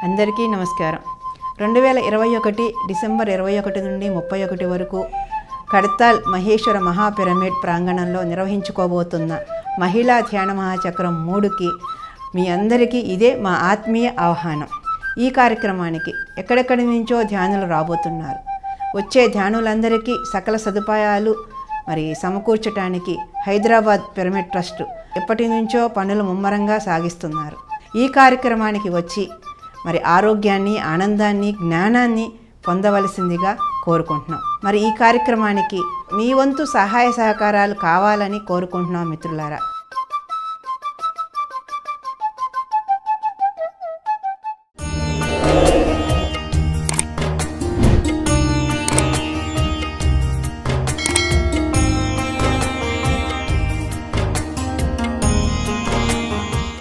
అందరికీ నమస్కారం రెండు వేల ఇరవై ఒకటి డిసెంబర్ ఇరవై ఒకటి నుండి ముప్పై ఒకటి వరకు కడతాల్ మహేశ్వర మహాపిరమిడ్ ప్రాంగణంలో నిర్వహించుకోబోతున్న మహిళా ధ్యాన మహాచక్రం మూడుకి మీ అందరికీ ఇదే మా ఆత్మీయ ఆహ్వానం ఈ కార్యక్రమానికి ఎక్కడెక్కడి నుంచో ధ్యానులు రాబోతున్నారు వచ్చే ధ్యానులందరికీ సకల సదుపాయాలు మరి సమకూర్చడానికి హైదరాబాద్ పిరమిడ్ ట్రస్ట్ ఎప్పటి నుంచో పనులు ముమ్మరంగా సాగిస్తున్నారు ఈ కార్యక్రమానికి వచ్చి మరి ఆరోగ్యాన్ని ఆనందాన్ని జ్ఞానాన్ని పొందవలసిందిగా కోరుకుంటున్నాం మరి ఈ కార్యక్రమానికి మీ వంతు సహాయ సహకారాలు కావాలని కోరుకుంటున్నాం మిత్రులారా